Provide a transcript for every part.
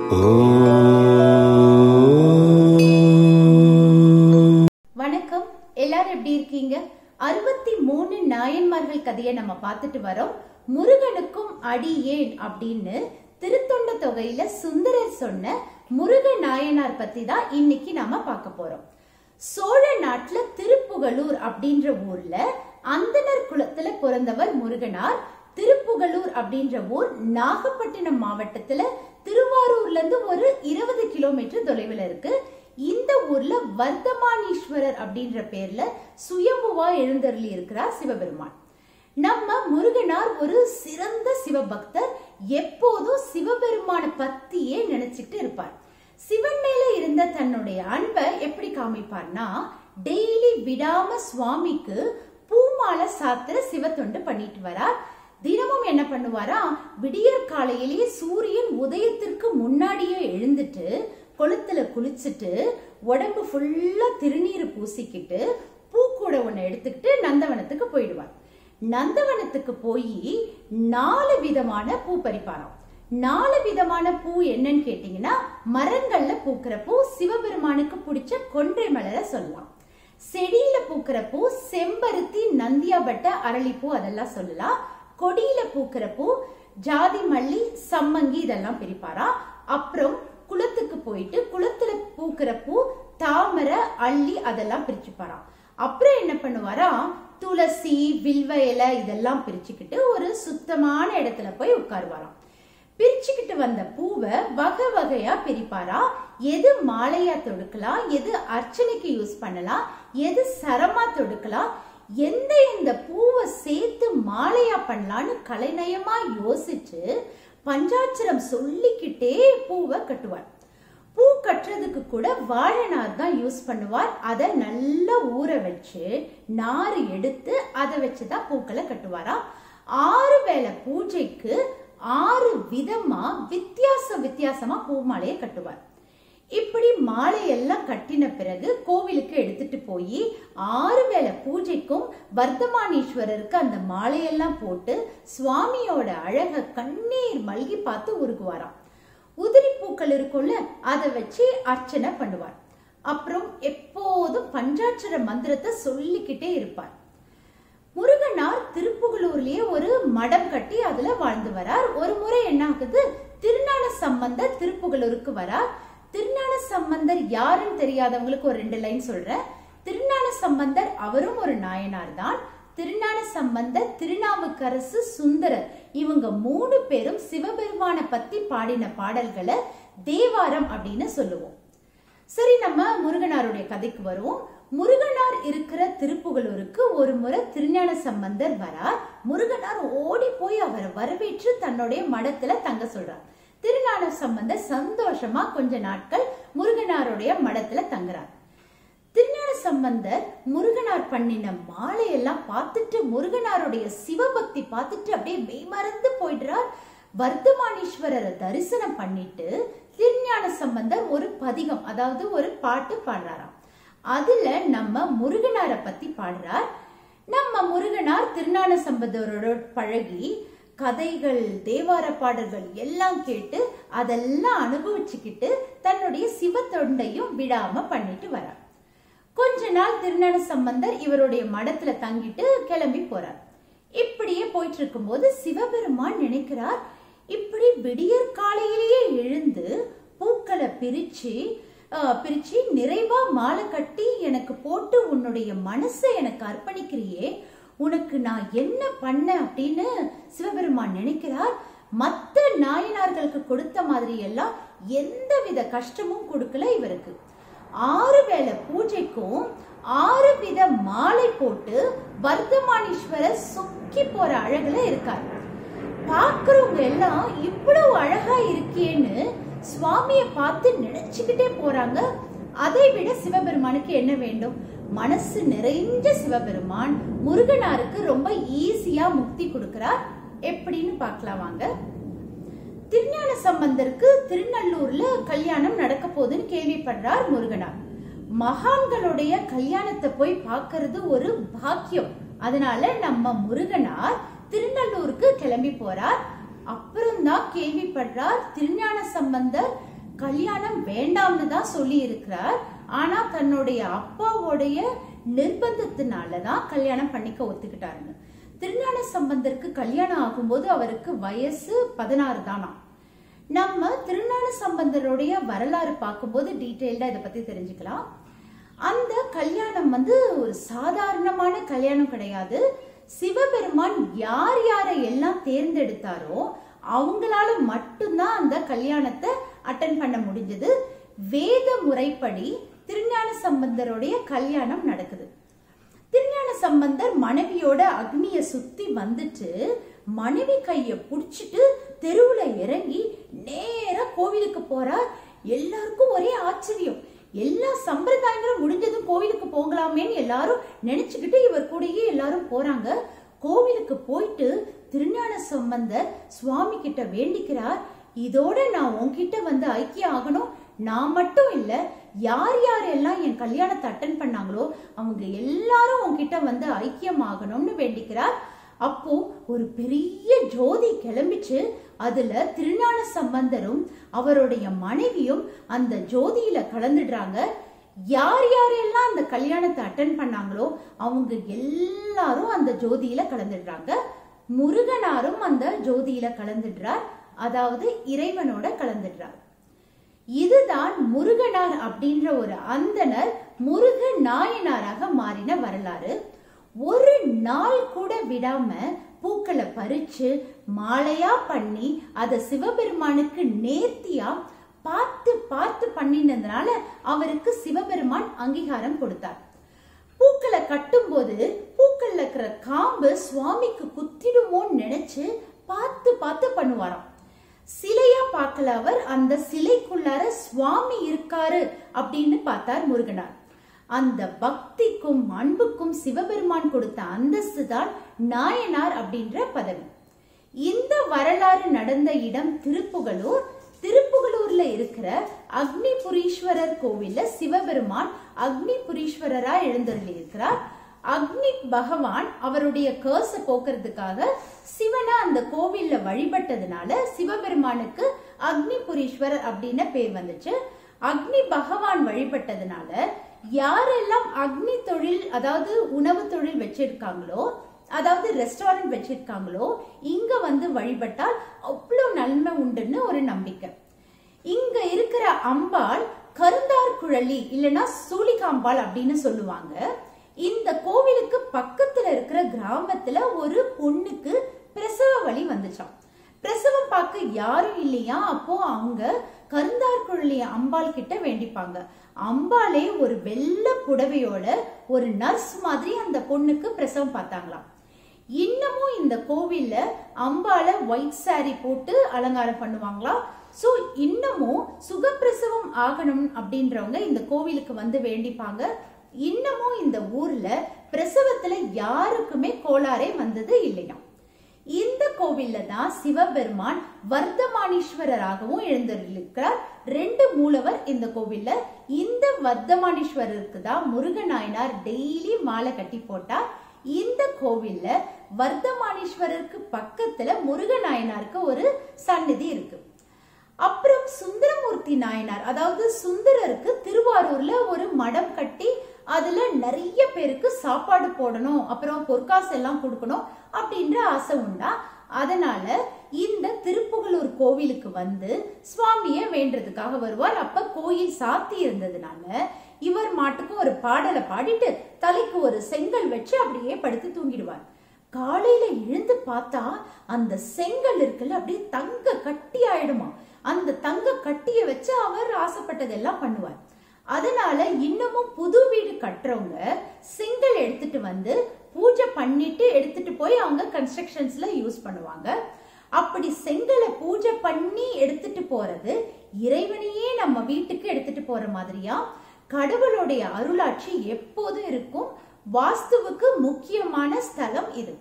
வணக்கம் எல்லாரும் எப்படி இருக்கீங்க அறுபத்தி மூணு நாயன்மார்கள் கதையை நம்ம பார்த்துட்டு வரோம் முருகனுக்கும் அடி ஏன் அப்படின்னு திருத்தொண்ட தொகையில சுந்தரர் சொன்ன முருக நாயனார் பத்தி தான் இன்னைக்கு நாம பார்க்க போறோம் சோழ நாட்டுல திருப்புகலூர் அப்படின்ற ஊர்ல அந்தனர் குலத்துல பிறந்தவர் முருகனார் திருப்புகலூர் அப்படின்ற ஊர் நாகப்பட்டினம் மாவட்டத்துல திருவாரூர்ல இருந்து ஒரு இருபது கிலோமீட்டர் தொலைவில் இருக்கு இந்த ஊர்ல வர்த்தமானீஸ்வரர் அப்படின்ற பேர்ல சுயம்புவா எழுந்தருளி இருக்கிறார் சிவபெருமான் நம்ம முருகனார் ஒரு சிறந்த சிவபக்தர் எப்போதும் சிவபெருமான பத்தியே நினைச்சிட்டு இருப்பார் சிவன் மேல இருந்த தன்னுடைய அன்பை எப்படி காமிப்பார்னா டெய்லி விடாம சுவாமிக்கு பூமாலை சாத்திர சிவத்தொண்டு பண்ணிட்டு வரார் தினமும் என்ன பண்ணுவாரா விடியற் காலையிலேயே சூரியன் உதயத்திற்கு முன்னாடியே எழுந்துட்டு குளத்துல குளிச்சுட்டு உடம்பு ஃபுல்லா திருநீர் பூசிக்கிட்டு பூக்கூட ஒண்ணு எடுத்துக்கிட்டு நந்தவனத்துக்கு போயிடுவார் நந்தவனத்துக்கு போய் நாலு விதமான பூ பறிப்பாராம் நாலு விதமான பூ என்னன்னு கேட்டீங்கன்னா மரங்கள்ல பூக்கிற பூ சிவபெருமானுக்கு பிடிச்ச கொன்றை மலரை சொல்லலாம் செடியில பூக்கிற பூ செம்பருத்தி நந்தியாபட்ட அரளிப்பூ அதெல்லாம் சொல்லலாம் கொடியில பூக்கிற பூ ஜாதி மல்லி சம்மங்கி இதெல்லாம் பிரிப்பாரா அப்புறம் குளத்துக்கு போயிட்டு குளத்துல பூக்கிற பூ தாமரை அள்ளி அதெல்லாம் பிரிச்சுப்பாராம் அப்புறம் என்ன பண்ணுவாரா துளசி வில்வ இலை இதெல்லாம் பிரிச்சுக்கிட்டு ஒரு சுத்தமான இடத்துல போய் உட்காருவாராம் பிரிச்சுக்கிட்டு வந்த பூவை வகை வகையா பிரிப்பாரா எது மாலையா தொடுக்கலாம் எது அர்ச்சனைக்கு யூஸ் பண்ணலாம் எது சரமா தொடுக்கலாம் எந்த எந்த பூவை சேர்த்து மாலையா பண்ணலான்னு கலைநயமா யோசிச்சு பஞ்சாட்சரம் சொல்லிக்கிட்டே பூவை கட்டுவார் பூ கட்டுறதுக்கு கூட வாழை நார் தான் யூஸ் பண்ணுவார் அதை நல்லா ஊற வச்சு நார் எடுத்து அதை வச்சுதான் பூக்களை கட்டுவாரா ஆறு வேளை பூஜைக்கு ஆறு விதமா வித்தியாச வித்தியாசமா பூ மாலையை கட்டுவார் இப்படி மாலையெல்லாம் கட்டின பிறகு கோவிலுக்கு எடுத்துட்டு போய் ஆறு வேளை பூஜைக்கும் வர்த்தமானீஸ்வரருக்கு அந்த மாலையெல்லாம் போட்டு சுவாமியோட அழக கண்ணீர் மல்கி பார்த்து உருகுவாராம் உதிரி பூக்கள் இருக்கும்ல அதை வச்சு அர்ச்சனை பண்ணுவார் அப்புறம் எப்போதும் பஞ்சாட்சர மந்திரத்தை சொல்லிக்கிட்டே இருப்பார் முருகனார் திருப்புகலூர்லயே ஒரு மடம் கட்டி அதுல வாழ்ந்து வரார் ஒரு முறை என்ன ஆகுது திருஞான சம்பந்தர் திருப்புகலூருக்கு வரார் திருஞான சம்பந்தர் யாருன்னு தெரியாதவங்களுக்கு ஒரு ரெண்டு லைன் சொல்றேன் திருஞான சம்பந்தர் அவரும் ஒரு நாயனார் தான் திருஞான சம்பந்தர் திருநாவுக்கரசு சுந்தரர் இவங்க மூணு பேரும் சிவபெருமான பத்தி பாடின பாடல்களை தேவாரம் அப்படின்னு சொல்லுவோம் சரி நம்ம முருகனாருடைய கதைக்கு வருவோம் முருகனார் இருக்கிற திருப்புகலூருக்கு ஒரு முறை திருஞான சம்பந்தர் வரார் முருகனார் ஓடி போய் அவரை வரவேற்று தன்னுடைய மடத்துல தங்க சொல்றார் திருஞான சம்பந்தர் சந்தோஷமா கொஞ்ச நாட்கள் முருகனாருடைய மடத்துல தங்குறார் திருஞான சம்பந்தர் முருகனார் பண்ணின மாலையெல்லாம் பார்த்துட்டு முருகனாருடைய சிவபக்தி பார்த்துட்டு அப்படியே மெய்மறந்து போயிடுறார் வர்த்தமானீஸ்வரரை தரிசனம் பண்ணிட்டு திருஞான சம்பந்தர் ஒரு பதிகம் அதாவது ஒரு பாட்டு பாடுறாராம் அதுல நம்ம முருகனாரை பத்தி பாடுறார் நம்ம முருகனார் திருஞான சம்பந்தரோட பழகி கதைகள் தேவார பாடல்கள் எல்லாம் கேட்டு அதெல்லாம் அனுபவிச்சுக்கிட்டு தன்னுடைய சிவ தொண்டையும் விடாம பண்ணிட்டு வரார் கொஞ்ச நாள் திருஞான சம்பந்தர் இவருடைய மடத்துல தங்கிட்டு கிளம்பி போறார் இப்படியே போயிட்டு இருக்கும்போது சிவபெருமான் நினைக்கிறார் இப்படி விடியற் காலையிலேயே எழுந்து பூக்களை பிரிச்சு பிரிச்சு நிறைவா மாலை கட்டி எனக்கு போட்டு உன்னுடைய மனசை எனக்கு அர்ப்பணிக்கிறியே உனக்கு நான் என்ன பண்ண அப்படின்னு சிவபெருமான் நினைக்கிறார் மற்ற நாயனார்களுக்கு கொடுத்த மாதிரி எல்லாம் எந்த வித கஷ்டமும் கொடுக்கல இவருக்கு ஆறு வேளை பூஜைக்கும் ஆறு வித மாலை போட்டு வர்த்தமானீஸ்வரர் சொக்கி போற அழகுல இருக்கார் பாக்குறவங்க எல்லாம் இவ்வளவு அழகா இருக்கேன்னு சுவாமிய பார்த்து நினைச்சுக்கிட்டே போறாங்க அதை விட சிவபெருமானுக்கு என்ன வேண்டும் மனசு நிறைஞ்ச சிவபெருமான் முருகனாருக்கு ரொம்ப ஈஸியா முக்தி கொடுக்கிறார் எப்படின்னு பார்க்கலாம் வாங்க திருஞான சம்பந்தருக்கு திருநல்லூர்ல கல்யாணம் நடக்க போகுதுன்னு கேள்விப்படுறார் முருகனார் மகான்களுடைய கல்யாணத்தை போய் பார்க்கறது ஒரு பாக்கியம் அதனால நம்ம முருகனார் திருநல்லூருக்கு கிளம்பி போறார் அப்புறம் தான் கேள்விப்படுறார் திருஞான சம்பந்தர் கல்யாணம் வேண்டாம்னு தான் சொல்லி இருக்கிறார் ஆனா தன்னுடைய அப்பாவுடைய நிர்பந்தத்தினால தான் கல்யாணம் பண்ணிக்க ஒத்துக்கிட்டாருங்க திருஞான சம்பந்தருக்கு கல்யாணம் ஆகும்போது அவருக்கு வயசு பதினாறு தானா நம்ம திருஞான சம்பந்தருடைய வரலாறு பார்க்கும்போது டீட்டெயில்டா இதை பத்தி தெரிஞ்சுக்கலாம் அந்த கல்யாணம் வந்து ஒரு சாதாரணமான கல்யாணம் கிடையாது சிவபெருமான் யார் யாரை எல்லாம் தேர்ந்தெடுத்தாரோ அவங்களால மட்டும்தான் அந்த கல்யாணத்தை அட்டன் பண்ண முடிஞ்சது வேத முறைப்படி திருஞான சம்பந்தருடைய கல்யாணம் நடக்குது திருஞான சம்பந்தர் மனைவியோட அக்னிய சுத்தி வந்துட்டு மனைவி கைய புடிச்சிட்டு தெருவுல இறங்கி நேரா கோவிலுக்கு போறார் எல்லாருக்கும் ஒரே ஆச்சரியம் எல்லா சம்பிரதாயங்களும் முடிஞ்சதும் கோவிலுக்கு போகலாமேன்னு எல்லாரும் நினைச்சுக்கிட்டு இவர் கூடயே எல்லாரும் போறாங்க கோவிலுக்கு போயிட்டு திருஞான சம்பந்தர் சுவாமி கிட்ட வேண்டிக்கிறார் இதோட நான் உன்கிட்ட வந்து ஐக்கியம் ஆகணும் நான் மட்டும் இல்ல யார் யாரெல்லாம் என் கல்யாணத்தை அட்டன் பண்ணாங்களோ அவங்க எல்லாரும் உன்கிட்ட வந்து ஐக்கியம் ஆகணும்னு வேண்டிக்கிறார் அப்போ ஒரு பெரிய ஜோதி கிளம்பிச்சு அதுல திருஞான சம்பந்தரும் அவருடைய மனைவியும் அந்த ஜோதியில கலந்துடுறாங்க யார் யாரெல்லாம் அந்த கல்யாணத்தை அட்டன் பண்ணாங்களோ அவங்க எல்லாரும் அந்த ஜோதியில கலந்துடுறாங்க முருகனாரும் அந்த ஜோதியில கலந்துடுறார் அதாவது இறைவனோட கலந்துடுறார் இதுதான் முருகனார் அப்படின்ற ஒரு அந்தனர் முருக நாயனாராக மாறின வரலாறு ஒரு நாள் கூட விடாம பூக்களை பறிச்சு மாலையா பண்ணி அத சிவபெருமானுக்கு நேர்த்தியா பார்த்து பார்த்து பண்ணினதுனால அவருக்கு சிவபெருமான் அங்கீகாரம் கொடுத்தார் பூக்களை கட்டும்போது பூக்கள்ல இருக்கிற காம்பு சுவாமிக்கு குத்திடுமோன்னு நினைச்சு பார்த்து பார்த்து பண்ணுவாராம் சிலையா பார்க்கல அவர் அந்த சிலைக்குள்ளார சுவாமி இருக்காரு அப்படின்னு பார்த்தார் முருகனார் அந்த பக்திக்கும் அன்புக்கும் சிவபெருமான் கொடுத்த அந்தஸ்து தான் நாயனார் அப்படின்ற பதவி இந்த வரலாறு நடந்த இடம் திருப்புகலூர் திருப்புகலூர்ல இருக்கிற அக்னிபுரீஸ்வரர் கோவில்ல சிவபெருமான் அக்னிபுரீஸ்வரரா எழுந்தருளி இருக்கிறார் அக்னி பகவான் அவருடைய கேர்ஸ போக்குறதுக்காக சிவனை அந்த கோவில்ல வழிபட்டதுனால சிவபெருமானுக்கு அக்னிபுரீஸ்வரர் அப்படின்னு பேர் வந்துச்சு அக்னி பகவான் வழிபட்டதுனால யாரெல்லாம் அக்னி தொழில் அதாவது உணவு தொழில் வச்சிருக்காங்களோ அதாவது ரெஸ்டாரண்ட் வச்சிருக்காங்களோ இங்க வந்து வழிபட்டால் அவ்வளவு நன்மை உண்டுன்னு ஒரு நம்பிக்கை இங்க இருக்கிற அம்பாள் கருந்தார் குழலி இல்லைன்னா சூலிகாம்பாள் அப்படின்னு சொல்லுவாங்க இந்த கோவிலுக்கு பக்கத்துல இருக்கிற கிராமத்துல ஒரு பொண்ணுக்கு பிரசவ வலி வந்துச்சாம் பிரசவம் பார்க்க யாரும் இல்லையா அப்போ அவங்க கருந்தார்குழலி அம்பாள் கிட்ட வேண்டிப்பாங்க அம்பாளே ஒரு வெள்ளை புடவையோட ஒரு நர்ஸ் மாதிரி அந்த பொண்ணுக்கு பிரசவம் பார்த்தாங்களாம் இன்னமும் இந்த கோவில்ல அம்பால ஒயிட் saree போட்டு அலங்காரம் பண்ணுவாங்களாம் சோ இன்னமும் சுகப்பிரசவம் ஆகணும் அப்படின்றவங்க இந்த கோவிலுக்கு வந்து வேண்டிப்பாங்க இன்னமும் இந்த ஊர்ல பிரசவத்துல யாருக்குமே கோளாறே வந்தது இல்லையாம் இந்த கோவில்ல தான் சிவபெருமான் வர்த்தமானீஸ்வரராகவும் எழுந்திருக்கிறார் ரெண்டு மூலவர் இந்த கோவில்ல இந்த வர்த்தமானீஸ்வரருக்கு தான் முருகநாயனார் டெய்லி மாலை கட்டி போட்டா இந்த கோவில்ல வர்த்தமானீஸ்வரருக்கு பக்கத்துல முருகநாயனாருக்கு ஒரு சந்நிதி இருக்கு அப்புறம் சுந்தரமூர்த்தி நாயனார் அதாவது சுந்தரருக்கு திருவாரூர்ல ஒரு மடம் கட்டி அதுல நிறைய பேருக்கு சாப்பாடு போடணும் அப்புறம் பொற்காசு எல்லாம் கொடுக்கணும் அப்படின்ற ஆசை உண்டா அதனால இந்த திருப்புகலூர் கோவிலுக்கு வந்து சுவாமிய வேண்டதுக்காக வருவார் அப்ப கோயில் சாத்தி இருந்ததுனால இவர் மாட்டுக்கு ஒரு பாடலை பாடிட்டு தலைக்கு ஒரு செங்கல் வச்சு அப்படியே படுத்து தூங்கிடுவார் காலையில எழுந்து பார்த்தா அந்த செங்கல் இருக்குல்ல அப்படியே தங்க கட்டி ஆயிடுமா அந்த தங்க கட்டிய வச்சு அவர் ஆசைப்பட்டதெல்லாம் பண்ணுவார் அதனால இன்னமும் புது வீடு கட்டுறவங்க செங்கல் எடுத்துட்டு வந்து பூஜை பண்ணிட்டு எடுத்துட்டு போய் அவங்க கன்ஸ்ட்ரக்ஷன்ஸ்ல யூஸ் பண்ணுவாங்க அப்படி செங்கலை பூஜை பண்ணி எடுத்துட்டு போறது இறைவனையே நம்ம வீட்டுக்கு எடுத்துட்டு போற மாதிரியா கடவுளுடைய அருளாட்சி எப்போதும் இருக்கும் வாஸ்துவுக்கு முக்கியமான ஸ்தலம் இது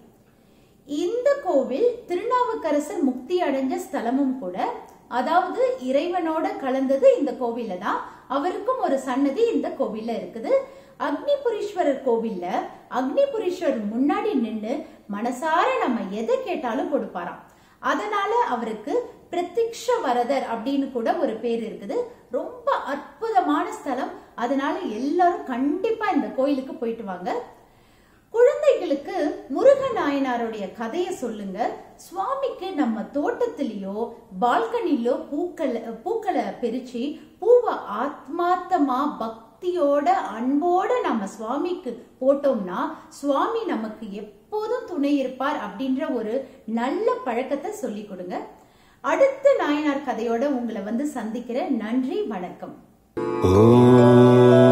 இந்த கோவில் திருநாவுக்கரசர் முக்தி அடைஞ்ச ஸ்தலமும் கூட அதாவது இறைவனோட கலந்தது இந்த கோவில்ல தான் அவருக்கும் ஒரு சன்னதி இந்த கோவில்ல இருக்குது அக்னிபுரீஸ்வரர் கோவில்ல அக்னிபுரீஸ்வரர் முன்னாடி நின்னு மனசார நம்ம எதை கேட்டாலும் கொடுப்பாராம் அதனால அவருக்கு பிரத்யக்ஷ வரதர் அப்படின்னு கூட ஒரு பேர் இருக்குது ரொம்ப அற்புதமான ஸ்தலம் அதனால எல்லாரும் கண்டிப்பா இந்த கோயிலுக்கு போயிட்டு வாங்க குழந்தைகளுக்கு முருக நாயனாருடைய கதையை சொல்லுங்க சுவாமிக்கு நம்ம தோட்டத்திலேயோ பால்கனிலோ பூக்களை பூக்களை பிரிச்சு பூவை ஆத்மார்த்தமா பக்தியோட அன்போட நம்ம சுவாமிக்கு போட்டோம்னா சுவாமி நமக்கு எப்போதும் துணை இருப்பார் அப்படின்ற ஒரு நல்ல பழக்கத்தை சொல்லி கொடுங்க அடுத்த நாயனார் கதையோட உங்களை வந்து சந்திக்கிறேன் நன்றி வணக்கம் ஓம்